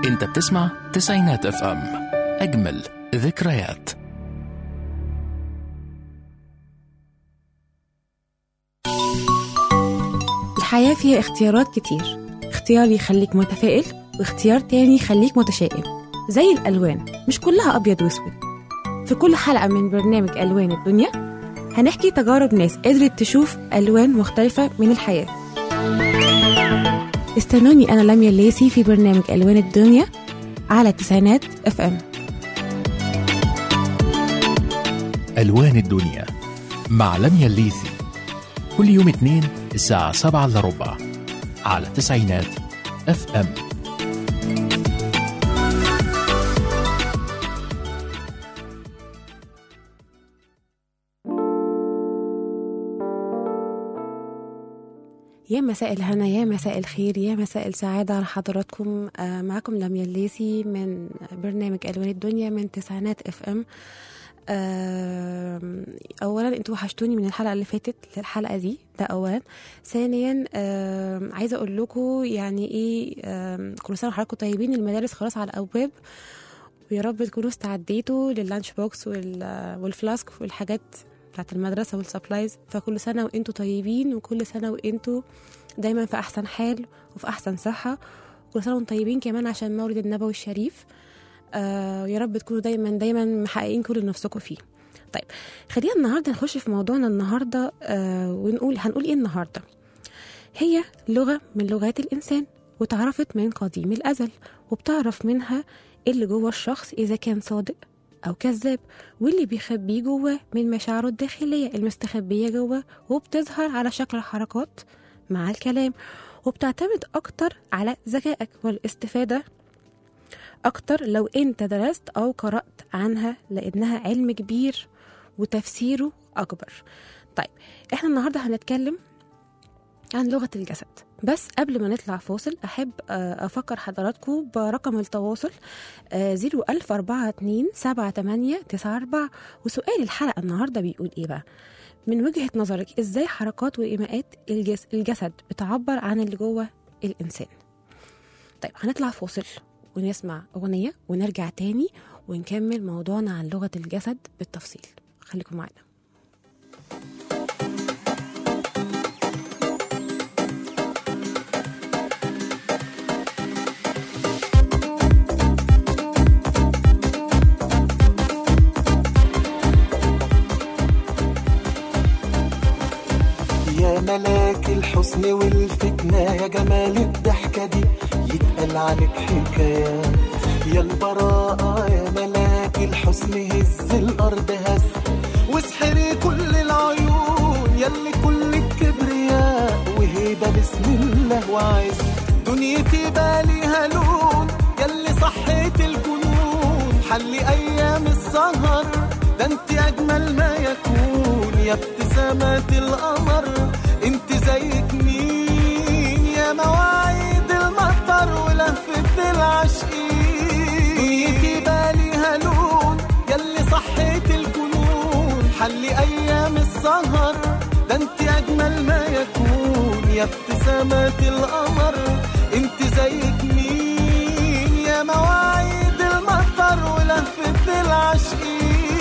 انت بتسمع تسعينات اف ام اجمل ذكريات الحياة فيها اختيارات كتير اختيار يخليك متفائل واختيار تاني يخليك متشائم زي الألوان مش كلها أبيض وأسود في كل حلقة من برنامج ألوان الدنيا هنحكي تجارب ناس قدرت تشوف ألوان مختلفة من الحياة استنوني أنا لميا الليسي في برنامج ألوان الدنيا على تسعينات اف ام ألوان الدنيا مع لميا الليثي كل يوم اثنين الساعة سبعة إلا ربع على تسعينات اف ام يا مساء الهنا يا مساء الخير يا مساء السعادة على حضراتكم آه، معكم لميا الليسي من برنامج ألوان الدنيا من تسعينات اف ام آم، اولا انتوا وحشتوني من الحلقه اللي فاتت للحلقه دي ده اولا ثانيا آم، عايزه اقول لكم يعني ايه آم، كل سنه وحضراتكم طيبين المدارس خلاص على الابواب ويا رب تكونوا استعديتوا لللانش بوكس وال- والفلاسك والحاجات بتاعت المدرسه والسبلايز فكل سنه وانتوا طيبين وكل سنه وانتوا دايما في احسن حال وفي احسن صحه كل سنه وانتم طيبين كمان عشان مولد النبوي الشريف آه يا رب تكونوا دايما دايما محققين كل اللي نفسكم فيه طيب خلينا النهارده نخش في موضوعنا النهارده آه ونقول هنقول ايه النهارده هي لغه من لغات الانسان واتعرفت من قديم الازل وبتعرف منها اللي جوه الشخص اذا كان صادق او كذاب واللي بيخبيه جواه من مشاعره الداخليه المستخبيه جواه وبتظهر على شكل حركات مع الكلام وبتعتمد اكتر على ذكائك والاستفاده أكتر لو أنت درست أو قرأت عنها لأنها علم كبير وتفسيره أكبر طيب إحنا النهاردة هنتكلم عن لغة الجسد بس قبل ما نطلع فاصل أحب آه، أفكر حضراتكم برقم التواصل زيرو ألف أربعة اتنين سبعة تمانية تسعة أربعة وسؤال الحلقة النهاردة بيقول إيه بقى من وجهة نظرك إزاي حركات وإيماءات الجس الجسد بتعبر عن اللي جوه الإنسان طيب هنطلع فاصل ونسمع أغنية ونرجع تاني ونكمل موضوعنا عن لغة الجسد بالتفصيل خليكم معنا يا ملاك الحسن والفتنة يا جمال الضحكة دي يتقال عنك حكايات يا البراءة يا ملاك الحسن هز الأرض هز واسحري كل العيون يلي كل الكبرياء وهيبة بسم الله وعز دنيتي باليها لون يلي صحيت الجنون حلي أيام السهر ده انت أجمل ما يكون يا ابتسامات القمر انت زيك مين يا مواعيد المطر ولفة العاشقين دنيتي باليها لون يلي صحيت الجنون حلي ايام السهر ده انت اجمل ما يكون يا ابتسامات القمر انت زيك مين يا مواعيد المطر ولفة العاشقين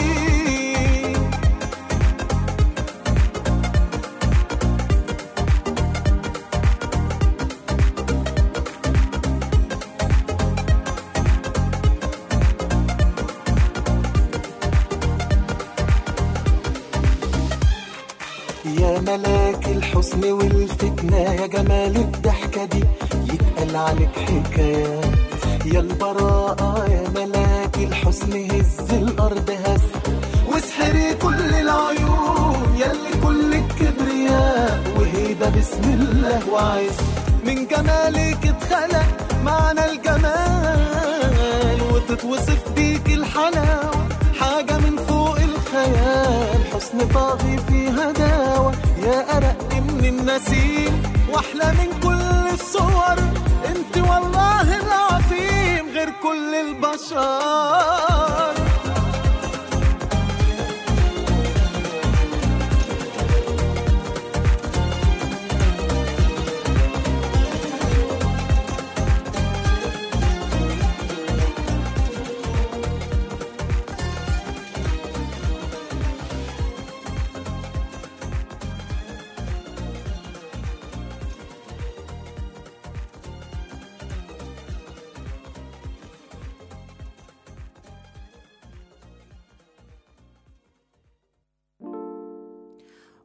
يا ملاك الحسن والفتنة يا جمال الضحكة دي يتقال عنك حكايات يا البراءة يا ملاك الحسن هز الأرض هز واسحري كل العيون يلي كل الكبرياء وهيبة بسم الله وعز من جمالك اتخلق معنى الجمال وتتوصف بيك الحلاوة حاجة من فوق الخيال حسن طاغي فيها داوة يا أرق من النسيم وأحلى من كل الصور انت والله العظيم غير كل البشر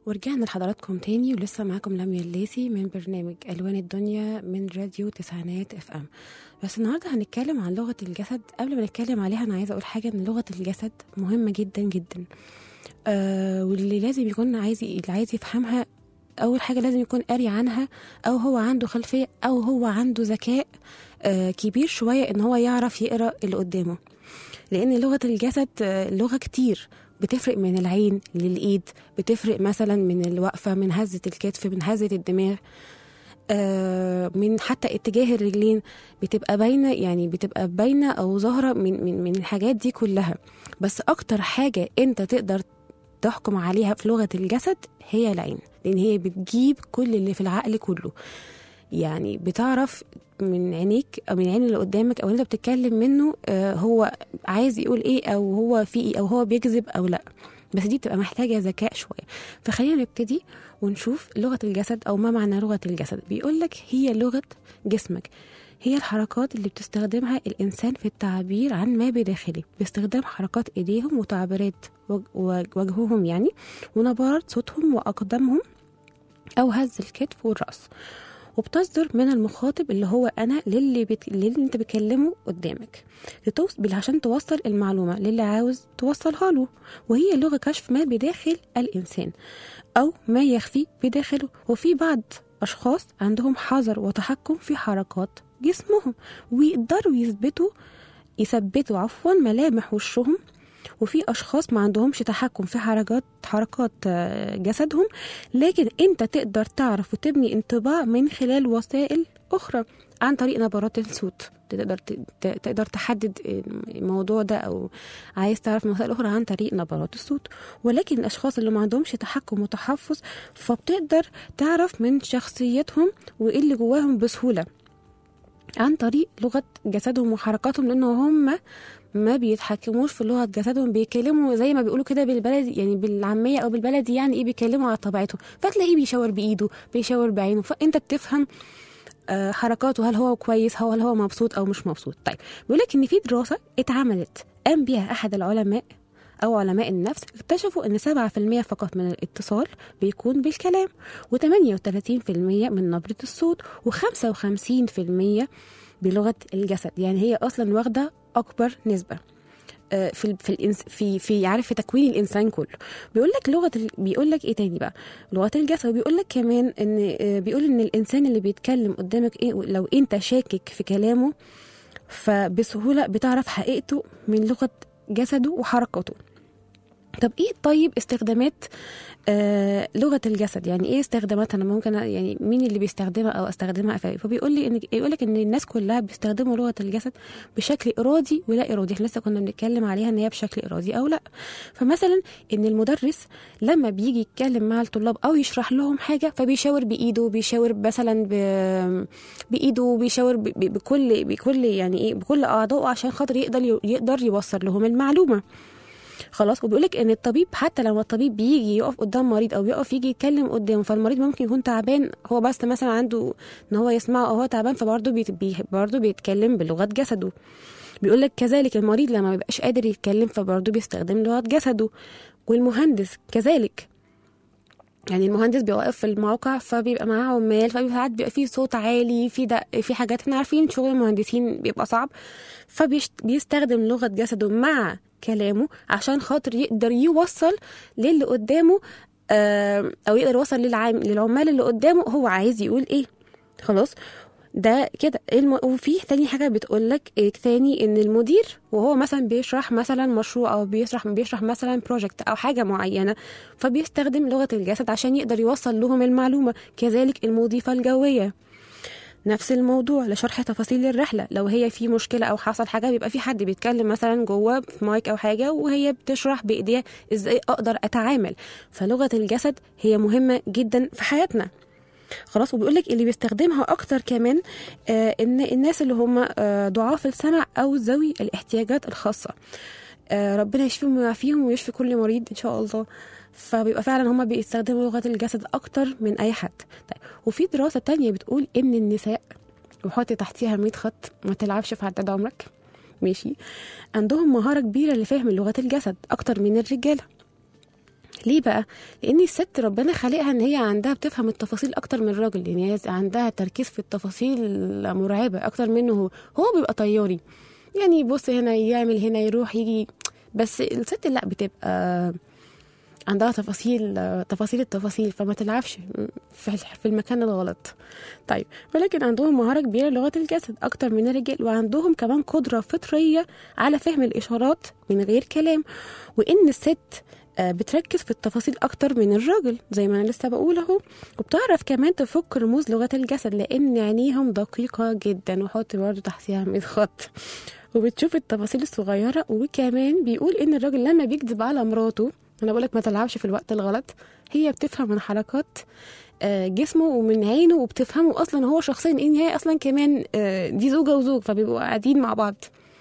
ورجعنا لحضراتكم تاني ولسه معاكم لميا الليسي من برنامج ألوان الدنيا من راديو تسعينات اف ام بس النهارده هنتكلم عن لغة الجسد قبل ما نتكلم عليها أنا عايزة أقول حاجة إن لغة الجسد مهمة جدا جدا آه واللي لازم يكون عايز اللي عايز يفهمها أول حاجة لازم يكون قاري عنها أو هو عنده خلفية أو هو عنده ذكاء آه كبير شوية إن هو يعرف يقرأ اللي قدامه لأن لغة الجسد آه لغة كتير بتفرق من العين للإيد بتفرق مثلا من الوقفة من هزة الكتف من هزة الدماغ آه، من حتى اتجاه الرجلين بتبقى باينه يعني بتبقى باينه او ظاهره من من من الحاجات دي كلها بس اكتر حاجه انت تقدر تحكم عليها في لغه الجسد هي العين لان هي بتجيب كل اللي في العقل كله يعني بتعرف من عينيك او من العين اللي قدامك او اللي انت بتتكلم منه آه، هو عايز يقول ايه او هو في ايه او هو بيكذب او لا بس دي بتبقى محتاجه ذكاء شويه فخلينا نبتدي ونشوف لغه الجسد او ما معنى لغه الجسد بيقول لك هي لغه جسمك هي الحركات اللي بتستخدمها الإنسان في التعبير عن ما بداخله باستخدام حركات إيديهم وتعبيرات وج- وج- وجههم يعني ونبرات صوتهم وأقدامهم أو هز الكتف والرأس وبتصدر من المخاطب اللي هو أنا للي, بت... للي أنت بتكلمه قدامك لتوص... عشان توصل المعلومة للي عاوز توصلها له وهي لغة كشف ما بداخل الإنسان أو ما يخفي بداخله وفي بعض أشخاص عندهم حذر وتحكم في حركات جسمهم ويقدروا يثبتوا يثبتوا عفوا ملامح وشهم وفي اشخاص ما عندهمش تحكم في حركات حركات آه، جسدهم لكن انت تقدر تعرف وتبني انطباع من خلال وسائل اخرى عن طريق نبرات الصوت تقدر ت- ت- تقدر تحدد الموضوع ده او عايز تعرف من وسائل اخرى عن طريق نبرات الصوت ولكن الاشخاص اللي ما عندهمش تحكم وتحفظ فبتقدر تعرف من شخصيتهم وايه اللي جواهم بسهوله عن طريق لغة جسدهم وحركاتهم لأن هم ما بيتحكموش في لغة جسدهم بيتكلموا زي ما بيقولوا كده بالبلدي يعني بالعامية أو بالبلدي يعني إيه بيتكلموا على طبيعتهم فتلاقيه بيشاور بإيده بيشاور بعينه فأنت بتفهم آه، حركاته هل هو كويس هو هل هو مبسوط أو مش مبسوط طيب بيقول لك إن في دراسة اتعملت قام بيها أحد العلماء أو علماء النفس اكتشفوا إن 7% فقط من الاتصال بيكون بالكلام و38% من نبرة الصوت و55% بلغة الجسد يعني هي أصلا واخدة أكبر نسبة آه، في ال- في الإنس في في عارف في تكوين الانسان كله بيقول لك لغه ال... بيقول لك ايه تاني بقى لغه الجسد وبيقول لك كمان ان آه، بيقول ان الانسان اللي بيتكلم قدامك ايه لو انت شاكك في كلامه فبسهوله بتعرف حقيقته من لغه جسده وحركاته طب ايه طيب استخدامات آه لغه الجسد يعني ايه استخداماتها انا ممكن أ- يعني مين اللي بيستخدمها او استخدمها افعال فبيقول لي ان يقول لك ان الناس كلها بيستخدموا لغه الجسد بشكل ارادي ولا ارادي احنا لسه كنا بنتكلم عليها ان هي بشكل ارادي او لا فمثلا ان المدرس لما بيجي يتكلم مع الطلاب او يشرح لهم حاجه فبيشاور بايده بيشاور مثلا ب... بايده بيشاور ب... ب- بكل بكل يعني ايه بكل اعضائه عشان خاطر يقدر يقدر يوصل لهم المعلومه خلاص وبيقول لك ان الطبيب حتى لما الطبيب بيجي يقف قدام مريض او بيقف يجي يتكلم قدامه فالمريض ممكن يكون تعبان هو بس مثلا عنده ان هو يسمعه او هو تعبان فبرضه بيت بي برضه بيتكلم بلغه جسده بيقول لك كذلك المريض لما بيبقاش قادر يتكلم فبرضه بيستخدم لغه جسده والمهندس كذلك يعني المهندس بيوقف في الموقع فبيبقى معاه عمال فبيبقى ساعات بيبقى فيه صوت عالي في دق في حاجات احنا عارفين شغل المهندسين بيبقى صعب فبيستخدم لغة جسده مع كلامه عشان خاطر يقدر يوصل للي قدامه آه، او يقدر يوصل للعام للعمال اللي قدامه هو عايز يقول ايه خلاص ده كده الم... وفي تاني حاجه بتقول لك إيه تاني ان المدير وهو مثلا بيشرح مثلا مشروع او بيشرح بيشرح مثلا بروجكت او حاجه معينه فبيستخدم لغه الجسد عشان يقدر يوصل لهم المعلومه كذلك المضيفه الجويه نفس الموضوع لشرح تفاصيل الرحله لو هي في مشكله او حصل حاجه بيبقى في حد بيتكلم مثلا جوه في مايك او حاجه وهي بتشرح بايديها ازاي اقدر اتعامل فلغه الجسد هي مهمه جدا في حياتنا خلاص وبيقول لك اللي بيستخدمها اكتر كمان آه ان الناس اللي هم آه ضعاف السمع او ذوي الاحتياجات الخاصه آه ربنا يشفيهم ويعافيهم ويشفي كل مريض ان شاء الله فبيبقى فعلا هما بيستخدموا لغه الجسد اكتر من اي حد طيب وفي دراسه تانية بتقول ان النساء وحط تحتيها 100 خط ما تلعبش في عداد عمرك ماشي عندهم مهاره كبيره لفهم لغه الجسد اكتر من الرجاله ليه بقى؟ لأن الست ربنا خالقها إن هي عندها بتفهم التفاصيل أكتر من الراجل يعني هي عندها تركيز في التفاصيل مرعبة أكتر منه هو هو بيبقى طياري يعني يبص هنا يعمل هنا يروح يجي بس الست لا بتبقى عندها تفاصيل تفاصيل التفاصيل فما تلعبش في في المكان الغلط طيب ولكن عندهم مهارة كبيرة لغة الجسد أكتر من الرجال وعندهم كمان قدرة فطرية على فهم الإشارات من غير كلام وإن الست آه، بتركز في التفاصيل أكتر من الراجل زي ما أنا لسه بقول أهو وبتعرف كمان تفك رموز لغة الجسد لأن عينيهم دقيقة جدا وحط برضه تحتها 100 خط وبتشوف التفاصيل الصغيرة وكمان بيقول إن الراجل لما بيكذب على مراته أنا بقولك ما تلعبش في الوقت الغلط هي بتفهم من حركات آه، جسمه ومن عينه وبتفهمه أصلا هو شخصيا إن هي أصلا كمان آه، دي زوجة وزوج فبيبقوا قاعدين مع بعض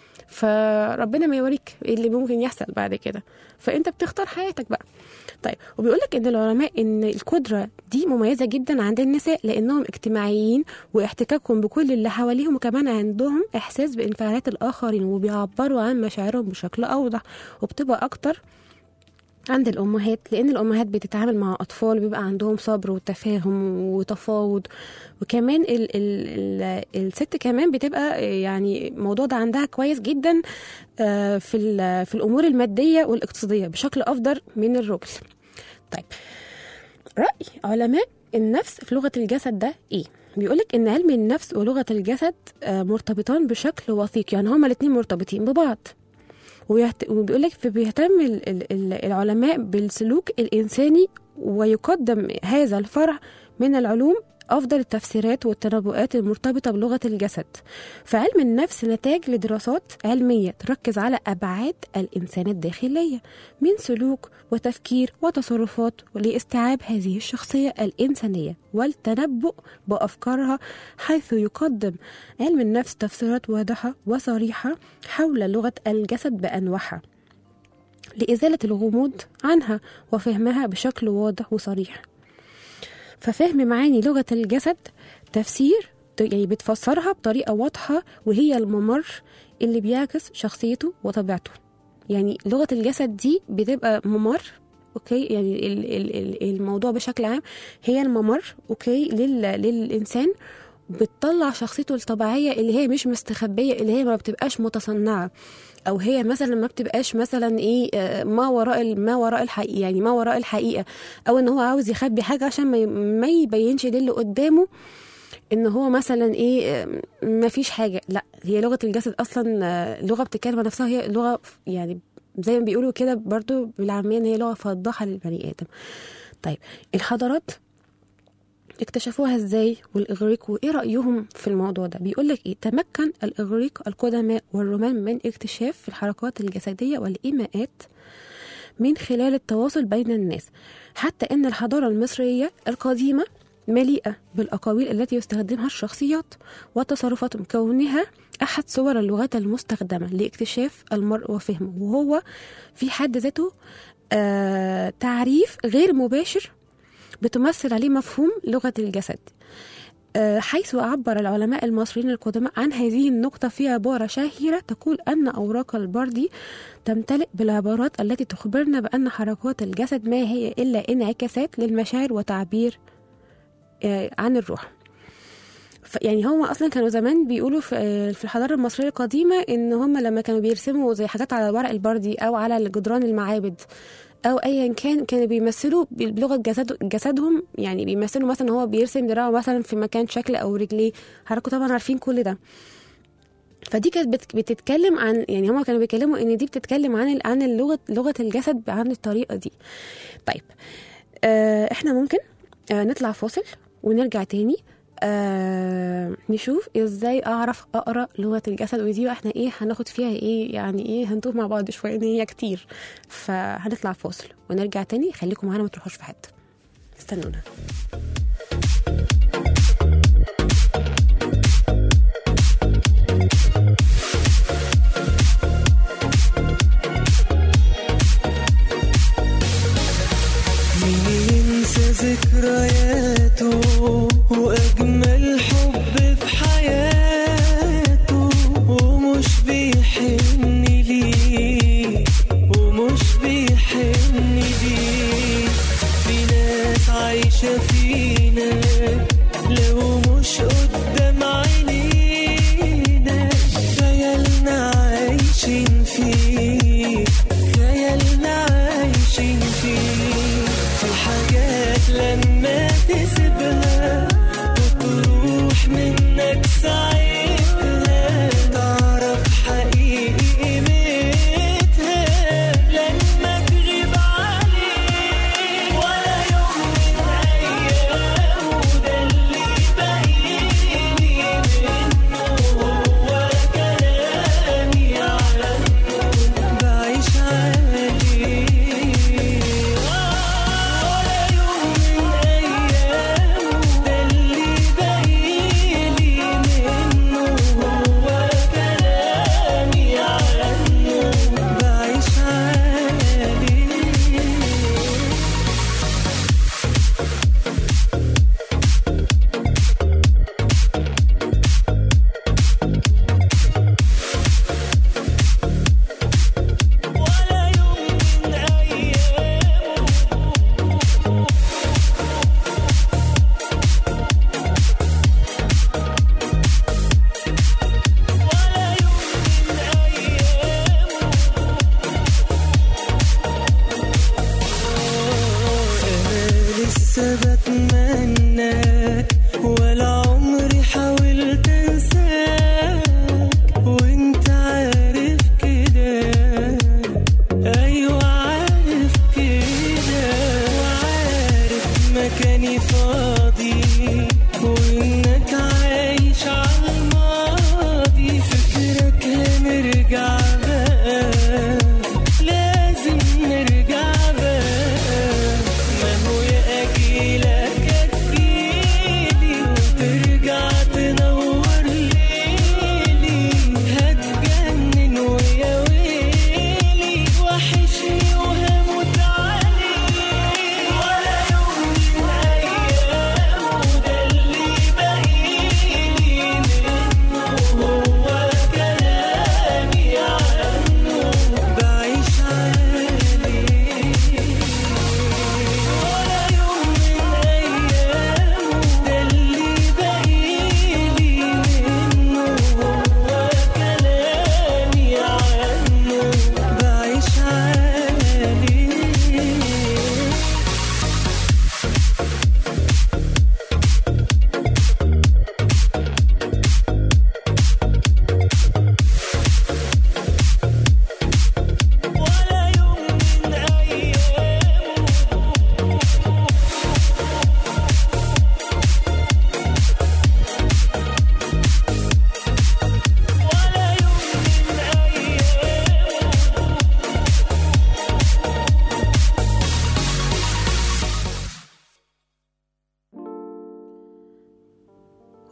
فربنا ما يوريك ايه اللي ممكن يحصل بعد كده فانت بتختار حياتك بقى طيب وبيقول لك ان العلماء ان القدره دي مميزه جدا عند النساء لانهم اجتماعيين واحتكاكهم بكل اللي حواليهم وكمان عندهم احساس بانفعالات الاخرين وبيعبروا عن مشاعرهم بشكل اوضح وبتبقى اكتر عند الأمهات لأن الأمهات بتتعامل مع أطفال بيبقى عندهم صبر وتفاهم وتفاوض وكمان ال ال ال الست كمان بتبقى يعني الموضوع ده عندها كويس جدا آه، في ال- في الأمور المادية والاقتصادية بشكل أفضل من الراجل طيب رأي علماء النفس في لغة الجسد ده إيه؟ بيقولك إن علم النفس ولغة الجسد آه، مرتبطان بشكل وثيق يعني هما الاتنين مرتبطين ببعض ويهت... وبيقول لك بيهتم ال- ال- ال- العلماء بالسلوك الإنساني ويقدم هذا الفرع من العلوم أفضل التفسيرات والتنبؤات المرتبطة بلغة الجسد فعلم النفس نتاج لدراسات علمية تركز على أبعاد الإنسان الداخلية من سلوك وتفكير وتصرفات لاستيعاب هذه الشخصية الإنسانية والتنبؤ بأفكارها حيث يقدم علم النفس تفسيرات واضحة وصريحة حول لغة الجسد بأنواعها لإزالة الغموض عنها وفهمها بشكل واضح وصريح ففهم معاني لغة الجسد تفسير يعني بتفسرها بطريقة واضحة وهي الممر اللي بيعكس شخصيته وطبيعته يعني لغة الجسد دي بتبقى ممر اوكي يعني ال- ال- ال- الموضوع بشكل عام هي الممر اوكي لل للانسان بتطلع شخصيته الطبيعيه اللي هي مش مستخبيه اللي هي ما بتبقاش متصنعه او هي مثلا ما بتبقاش مثلا ايه آه، ما وراء ال- ما وراء الحقيقه يعني ما وراء الحقيقه او ان هو عاوز يخبي حاجه عشان ما ي- ما يبينش للي قدامه ان هو مثلا ايه آه، ما فيش حاجه لا هي لغه الجسد اصلا آه، لغه بتتكلم عن نفسها هي لغه يعني زي ما بيقولوا كده برضو بالعاميه ان هي لغه فضاحه للبني ادم طيب الحضارات اكتشفوها ازاي والاغريق وايه رايهم في الموضوع ده بيقول لك ايه تمكن الاغريق القدماء والرومان من اكتشاف الحركات الجسديه والايماءات من خلال التواصل بين الناس حتى ان الحضاره المصريه القديمه مليئه بالاقاويل التي يستخدمها الشخصيات وتصرفاتهم كونها احد صور اللغات المستخدمه لاكتشاف المرء وفهمه وهو في حد ذاته آه تعريف غير مباشر بتمثل عليه مفهوم لغة الجسد آه، حيث عبر العلماء المصريين القدماء عن هذه النقطة في عبارة شهيرة تقول أن أوراق البردي تمتلئ بالعبارات التي تخبرنا بأن حركات الجسد ما هي إلا انعكاسات للمشاعر وتعبير آه، عن الروح ف- يعني هم اصلا كانوا زمان بيقولوا في آه، في الحضاره المصريه القديمه ان هم لما كانوا بيرسموا زي حاجات على ورق البردي او على جدران المعابد او ايا كان كانوا بيمثلوا بلغه جسد جسدهم يعني بيمثلوا مثلا هو بيرسم دراعه مثلا في مكان شكل او رجليه حضراتكم طبعا عارفين كل ده فدي كانت بت- بتتكلم عن يعني هما كانوا بيتكلموا ان دي بتتكلم عن ال- عن اللغه لغه الجسد عن الطريقه دي طيب آه احنا ممكن آه نطلع فاصل ونرجع تاني آه نشوف ازاي اعرف اقرا لغه الجسد ودي بقى احنا ايه هناخد فيها ايه يعني ايه هنتوه مع بعض شويه ان هي كتير فهنطلع فاصل ونرجع تاني خليكم معانا ما تروحوش في حته استنونا مين ينسى ذكرياته وأجمل حب في حياته ومش بيحن ليه ومش بيحن ليه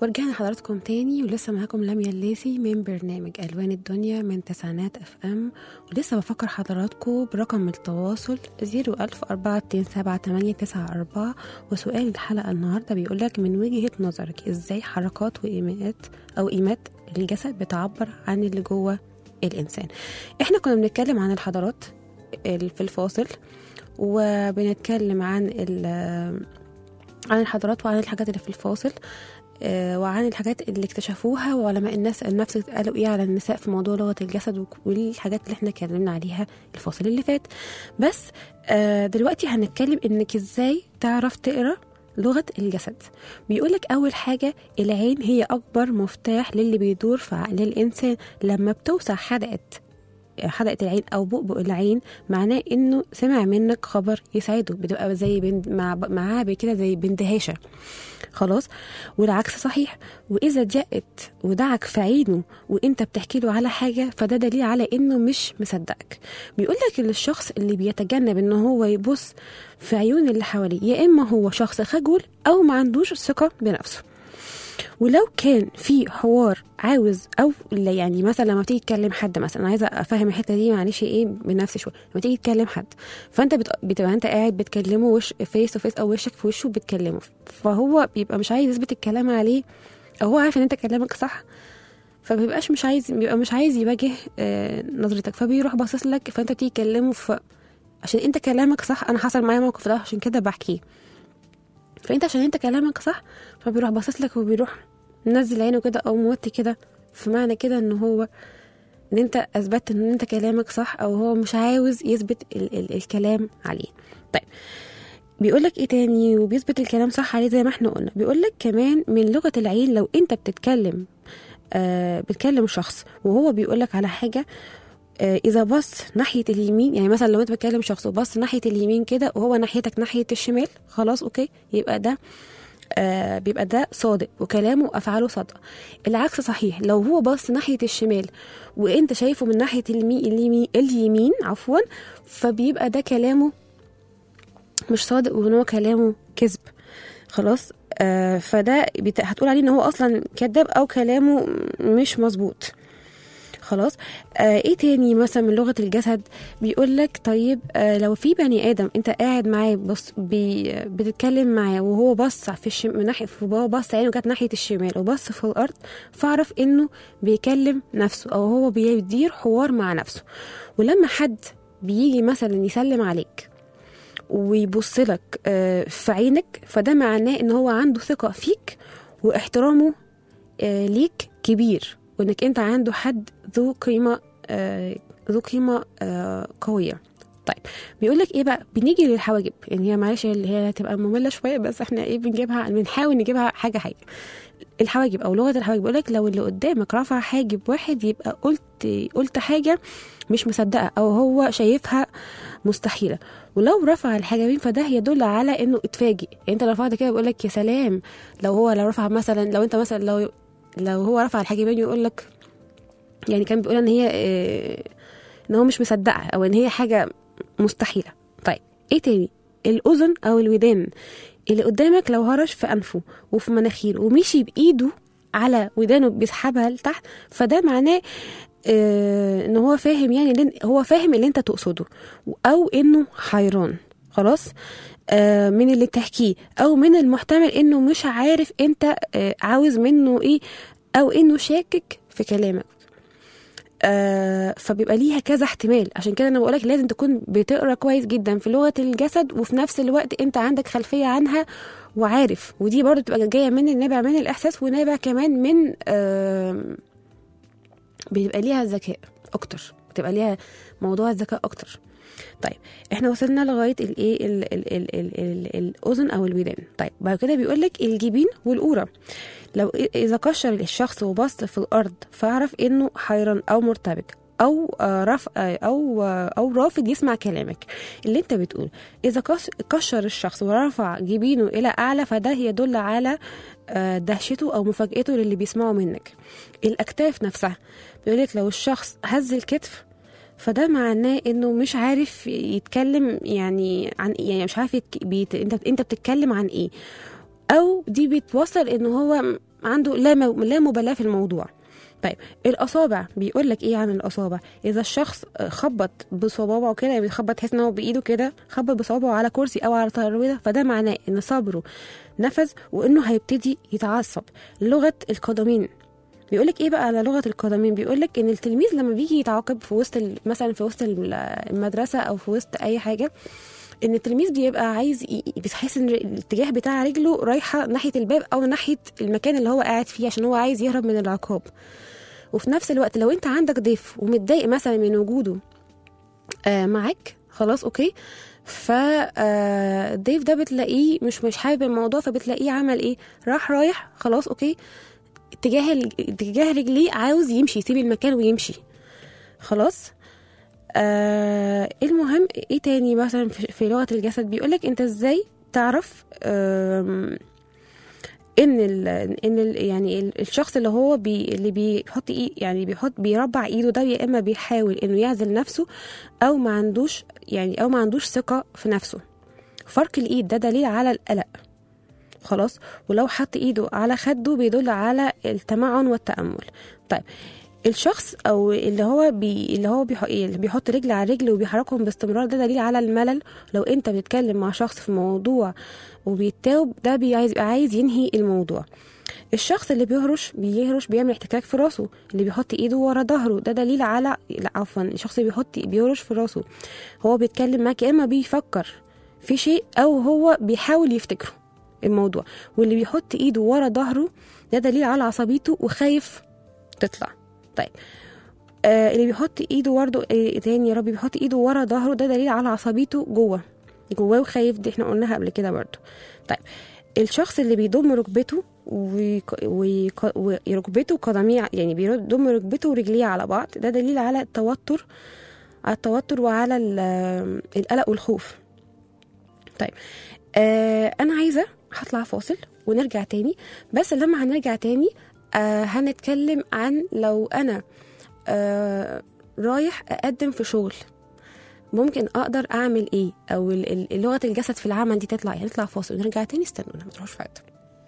ورجعنا حضراتكم تاني ولسه معاكم لميا الليثي من برنامج ألوان الدنيا من تسعينات اف ام ولسه بفكر حضراتكم برقم التواصل 010427894 وسؤال الحلقة النهاردة بيقولك من وجهة نظرك ازاي حركات وإيماءات أو إيمات الجسد بتعبر عن اللي جوه الإنسان احنا كنا بنتكلم عن الحضارات ال- في الفاصل وبنتكلم عن ال- عن الحضارات وعن الحاجات اللي في الفاصل آه، وعن الحاجات اللي اكتشفوها وعلماء الناس النفس قالوا ايه على النساء في موضوع لغه الجسد وك- والحاجات اللي احنا اتكلمنا عليها الفاصل اللي فات بس آه، دلوقتي هنتكلم انك ازاي تعرف تقرا لغه الجسد بيقولك اول حاجه العين هي اكبر مفتاح للي بيدور في عقل الانسان لما بتوسع حلقه حلقة العين أو بؤبؤ العين معناه إنه سمع منك خبر يسعده بتبقى زي بند مع معاه كده زي بندهاشة خلاص والعكس صحيح وإذا ضاقت ودعك في عينه وإنت بتحكي له على حاجة فده دليل على إنه مش مصدقك بيقول لك إن الشخص اللي بيتجنب إن هو يبص في عيون اللي حواليه يا إما هو شخص خجول أو ما عندوش ثقة بنفسه ولو كان في حوار عاوز او لا يعني مثلا لما تيجي تكلم حد مثلا انا عايزه افهم الحته دي معلش ايه بنفسي شويه لما تيجي تكلم حد فانت بت- بتبقى انت قاعد بتكلمه وش فيس تو فيس او وشك في وشه بتكلمه فهو بيبقى مش عايز يثبت الكلام عليه او هو عارف ان انت كلامك صح فبيبقاش مش عايز بيبقى مش عايز يواجه آه نظرتك فبيروح باصص لك فانت تيجي تكلمه ف عشان انت كلامك صح انا حصل معايا موقف ده عشان كده بحكيه فانت عشان انت كلامك صح فبيروح باصص لك وبيروح منزل عينه كده او موطي كده في معنى كده ان هو ان انت اثبتت ان انت كلامك صح او هو مش عاوز يثبت ال- ال- الكلام عليه طيب بيقولك ايه تاني وبيثبت الكلام صح عليه زي ما احنا قلنا بيقولك كمان من لغة العين لو انت بتتكلم آه بتكلم شخص وهو بيقولك على حاجة آه اذا بص ناحية اليمين يعني مثلا لو انت بتكلم شخص وبص ناحية اليمين كده وهو ناحيتك ناحية الشمال خلاص اوكي يبقى ده آه بيبقى ده صادق وكلامه وافعاله صادقه العكس صحيح لو هو باص ناحيه الشمال وانت شايفه من ناحيه اليمين اليمين, اليمين عفوا فبيبقى ده كلامه مش صادق وان هو كلامه كذب خلاص آه فده بت... هتقول عليه ان هو اصلا كذاب او كلامه مش مظبوط خلاص آه ايه تاني مثلا من لغه الجسد بيقول لك طيب آه لو في بني ادم انت قاعد معاه بص بي بتتكلم معاه وهو بص في الشم من ناحيه وهو بص عينه كانت ناحيه الشمال وبص في الارض فاعرف انه بيكلم نفسه او هو بيدير حوار مع نفسه ولما حد بيجي مثلا يسلم عليك ويبص لك آه، في عينك فده معناه ان هو عنده ثقة فيك واحترامه آه، ليك كبير وانك انت عنده حد ذو قيمة آه، ذو قيمة آه، قوية طيب بيقول لك ايه بقى بنيجي للحواجب يعني هي معلش اللي هي هتبقى مملة شوية بس احنا ايه بنجيبها بنحاول نجيبها حاجة حاجة الحواجب او لغة الحواجب بيقول لك لو اللي قدامك رفع حاجب واحد يبقى قلت قلت حاجة مش مصدقة او هو شايفها مستحيلة ولو رفع الحاجبين فده يدل على انه اتفاجئ يعني انت لو رفعت كده بيقول لك يا سلام لو هو لو رفع مثلا لو انت مثلا لو لو هو رفع الحاجبين يقول لك يعني كان بيقول ان هي اه ان هو مش مصدقه او ان هي حاجه مستحيله طيب ايه تاني الاذن او الودان اللي قدامك لو هرش في انفه وفي مناخيره ومشي بايده على ودانه بيسحبها لتحت فده معناه آه ان هو فاهم يعني اللي هو فاهم اللي انت تقصده او انه حيران خلاص آه من اللي بتحكيه او من المحتمل انه مش عارف انت آه عاوز منه ايه او انه شاكك في كلامك آه فبيبقى ليها كذا احتمال عشان كده انا بقولك لازم تكون بتقرا كويس جدا في لغه الجسد وفي نفس الوقت انت عندك خلفيه عنها وعارف ودي برضو بتبقى جايه من نابع من الاحساس ونابع كمان من آه بيبقى ليها ذكاء اكتر بتبقى ليها موضوع الذكاء اكتر طيب احنا وصلنا لغايه الايه ال- ال- ال- ال- ال- الاذن او الودان طيب بعد كده بيقول لك الجبين والقوره لو إ- اذا كشر الشخص وبص في الارض فاعرف انه حيران او مرتبك او آه، رف آه، او آه، او رافض يسمع كلامك اللي انت بتقول اذا كش- كشر الشخص ورفع جبينه الى اعلى فده يدل على آه، دهشته او مفاجأته للي بيسمعه منك الاكتاف نفسها بيقولك لو الشخص هز الكتف فده معناه انه مش عارف يتكلم يعني عن إيه، يعني مش عارف يتك... بيت... انت انت بتتكلم عن ايه او دي بتوصل ان هو م- عنده لا م- لا مبالاه في الموضوع طيب الاصابع بيقول لك ايه عن الاصابع اذا الشخص خبط بصوابعه كده يعني بيخبط تحس ان هو بايده كده خبط بصوابعه على كرسي او على ترابيزه فده معناه ان صبره نفذ وانه هيبتدي يتعصب لغه القدمين بيقولك ايه بقى على لغه القدمين بيقولك ان التلميذ لما بيجي يتعاقب في وسط ال- مثلا في وسط ال- المدرسه او في وسط اي حاجه ان التلميذ بيبقى عايز ي- بتحس ان الاتجاه بتاع رجله رايحه ناحيه الباب او ناحيه المكان اللي هو قاعد فيه عشان هو عايز يهرب من العقاب وفي نفس الوقت لو انت عندك ضيف ومتضايق مثلا من وجوده آه معاك خلاص اوكي فالضيف ده بتلاقيه مش مش حابب الموضوع فبتلاقيه عمل ايه راح رايح خلاص اوكي اتجاه ال- اتجاه رجليه عاوز يمشي يسيب المكان ويمشي خلاص آه المهم ايه تاني مثلا في, في لغه الجسد بيقولك انت ازاي تعرف آم، ان ال ان ال يعني ال- الشخص اللي هو بي اللي بيحط ايه يعني بيحط بيربع ايده ده يا اما بيحاول انه يعزل نفسه او ما عندوش يعني او ما عندوش ثقه في نفسه فرق الايد ده دليل على القلق خلاص ولو حط ايده على خده بيدل على التمعن والتامل طيب الشخص او اللي هو بي اللي هو بيح... اللي بيحط رجل على رجل وبيحركهم باستمرار ده دليل على الملل لو انت بتتكلم مع شخص في موضوع وبيتاوب ده بيعايز يبقى عايز ينهي الموضوع الشخص اللي بيهرش بيهرش بيعمل احتكاك في راسه اللي بيحط ايده ورا ظهره ده دليل على لا عفوا الشخص اللي بيحط بيهرش في راسه هو بيتكلم معاك يا اما بيفكر في شيء او هو بيحاول يفتكره الموضوع واللي بيحط ايده ورا ظهره ده دليل على عصبيته وخايف تطلع طيب آه اللي بيحط ايده برضه إيه تاني يا ربي بيحط ايده ورا ظهره ده دليل على عصبيته جوه جواه وخايف دي احنا قلناها قبل كده برضه طيب الشخص اللي بيضم ركبته ويك- ويك- وركبته قدميه يعني بيضم ركبته ورجليه على بعض ده دليل على التوتر على التوتر وعلى ال- القلق والخوف طيب آه انا عايزه هطلع فاصل ونرجع تاني بس لما هنرجع تاني آه هنتكلم عن لو انا آه رايح اقدم في شغل ممكن اقدر اعمل ايه او ال- ال- لغه الجسد في العمل دي تطلع ايه نطلع فاصل ونرجع تاني استنونا ما تروحوش في حته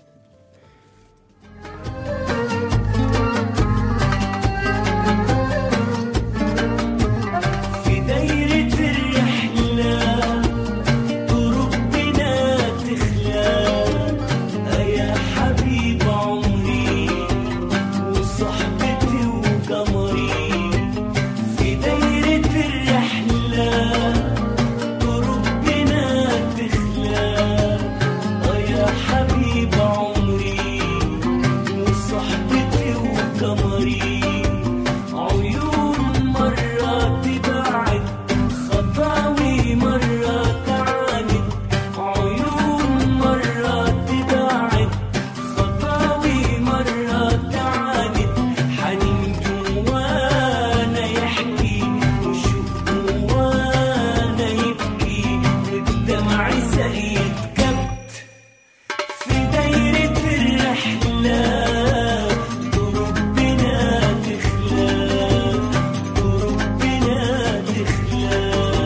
في دايرة الرحلة طرق بنا تخلى يا حبيب عمري وصحبتي وقمري في دايرة الرحلة طرق بنا تخلى يا حبيب عمري وصحبتي وقمري عيون مرة تبعد خطاوي مرة تعاند عيون مرة تبعد خطاوي مرة تعاند حنين جوانا يحكي وشوق جوانا يبكي والدمع سقيت كبت في دايرة الرحلة طرق بنا تخلى طرق بنا تخلى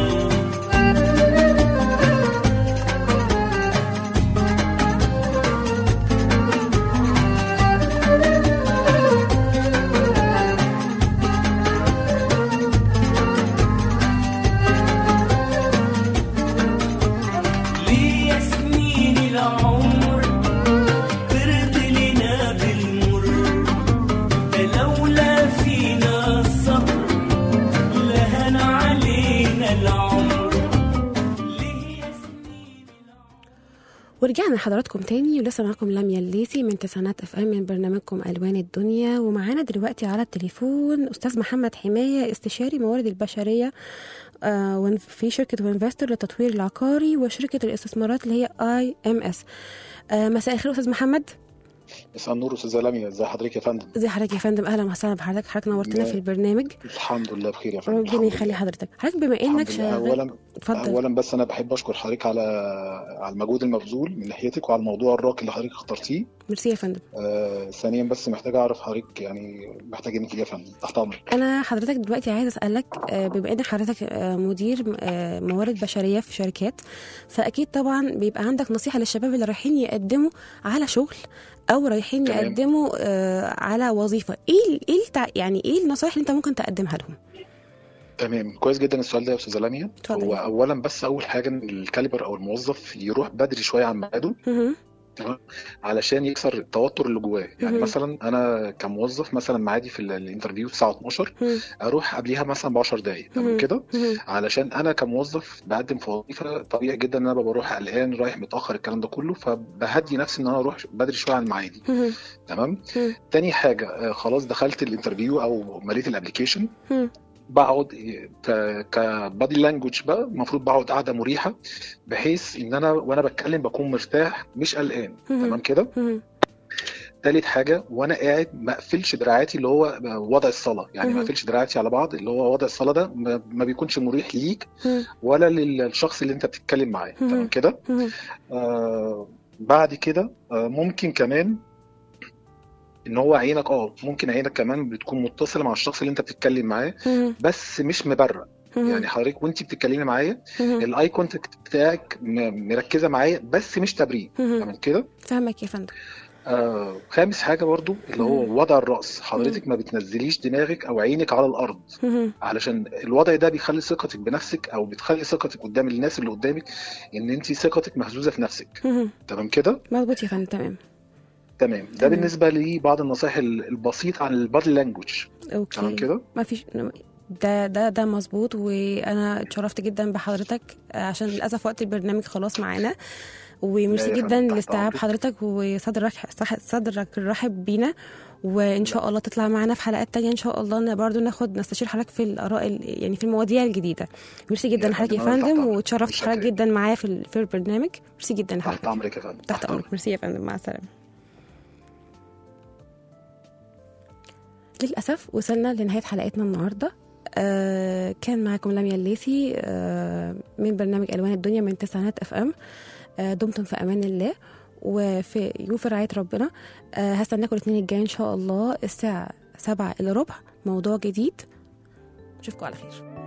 ليا سنين العمر برد لنا بالمر ده لولا فينا الصبر لهن علينا العمر ليا سنين ورجعنا لحضراتكم تاني ولسه معاكم لميا الليثي من تسعينات اف ام من برنامجكم الوان الدنيا ومعانا دلوقتي على التليفون استاذ محمد حمايه استشاري موارد البشريه آه، وإن- في شركه وينفستور للتطوير العقاري وشركه الاستثمارات اللي هي اي ام اس مساء الخير استاذ محمد مساء النور استاذه لميا ازي حضرتك يا فندم ازي حضرتك يا فندم اهلا وسهلا بحضرتك حضرتك نورتنا لا. في البرنامج الحمد لله بخير يا فندم ربنا الحمد يخلي لله. حضرتك حضرتك بما انك الحمد لله. شغال اولا اتفضل اولا بس انا بحب اشكر حضرتك على على المجهود المبذول من ناحيتك وعلى الموضوع الراقي اللي حضرتك اخترتيه ميرسي يا فندم آه ثانيا بس محتاج اعرف حضرتك يعني محتاج انك ايه يا فندم تحت امرك انا حضرتك دلوقتي عايزه اسالك آه، بما ان حضرتك آه، مدير آه، موارد بشريه في شركات فاكيد طبعا بيبقى عندك نصيحه للشباب اللي رايحين يقدموا على شغل او رايحين تمام. يقدموا آه على وظيفه ايه ال- ايه التع... يعني ايه النصايح اللي انت ممكن تقدمها لهم تمام كويس جدا السؤال ده يا استاذه لميا اتفضل. هو اولا بس اول حاجه ان الكاليبر او الموظف يروح بدري شويه عن ميعاده مهم. تمام علشان يكسر التوتر اللي جواه يعني مهم. مثلا انا كموظف مثلا معادي في ال- الانترفيو الساعه 12 مهم. اروح قبليها مثلا ب 10 دقائق مهم. تمام كده مهم. علشان انا كموظف بقدم في وظيفه طبيعي جدا ان انا ببقى بروح قلقان رايح متاخر الكلام ده كله فبهدي نفسي ان انا اروح بدري شويه عن ميعادي مهم. تمام مم. تاني حاجه آه، خلاص دخلت الانترفيو او مليت الابلكيشن مم. بقعد ك- كبادي لانجوج بقى المفروض بقعد قاعده مريحه بحيث ان انا وانا بتكلم بكون مرتاح مش قلقان مهم. تمام كده مهم. تالت حاجه وانا قاعد ما اقفلش دراعاتي اللي هو وضع الصلاه يعني مهم. ما اقفلش دراعاتي على بعض اللي هو وضع الصلاه ده ما ما بيكونش مريح ليك مهم. ولا للشخص اللي انت بتتكلم معاه مهم. تمام كده مهم. آه بعد كده آه ممكن كمان ان هو عينك اه ممكن عينك كمان بتكون متصله مع الشخص اللي انت بتتكلم معاه مهم. بس مش مبرق مهم. يعني حضرتك وانت بتتكلمي معايا مهم. الاي كونتاكت بتاعك م- مركزه معايا بس مش تبريد مهم. تمام كده فاهمك يا فندم آه خامس حاجه برضو اللي هو وضع الراس حضرتك ما بتنزليش دماغك او عينك على الارض مهم. علشان الوضع ده بيخلي ثقتك بنفسك او بتخلي ثقتك قدام الناس اللي قدامك ان انت ثقتك مهزوزه في نفسك مهم. تمام كده مظبوط يا فندم تمام تمام ده تمام. بالنسبه لبعض النصائح ال- البسيطه عن البادي لانجوج اوكي تمام كده ما فيش ده ده ده مظبوط وانا اتشرفت جدا بحضرتك عشان للاسف وقت البرنامج خلاص معانا وميرسي لا يا جدا فندم، تحت لاستيعاب أمرك. حضرتك وصدرك صح- صدرك الرحب بينا وان شاء الله تطلع معانا في حلقات تانية ان شاء الله ان برضو ناخد نستشير حضرتك في الاراء ال- يعني في المواضيع الجديده ميرسي جدا يا لحضرتك يا فندم، أنا تحت فندم أمرك. واتشرفت متشكر. حضرتك جدا معايا في ال- في البرنامج ميرسي جدا تحت لحضرتك امرك يا فندم تحت امرك ميرسي يا فندم مع السلامه للأسف وصلنا لنهاية حلقتنا النهاردة آه كان معاكم لميا الليثي آه من برنامج ألوان الدنيا من تسعينات اف ام آه دمتم في أمان الله وفي يوفي رعاية ربنا آه هستناكم الاثنين الجاي إن شاء الله الساعة سبعة إلا ربع موضوع جديد نشوفكم على خير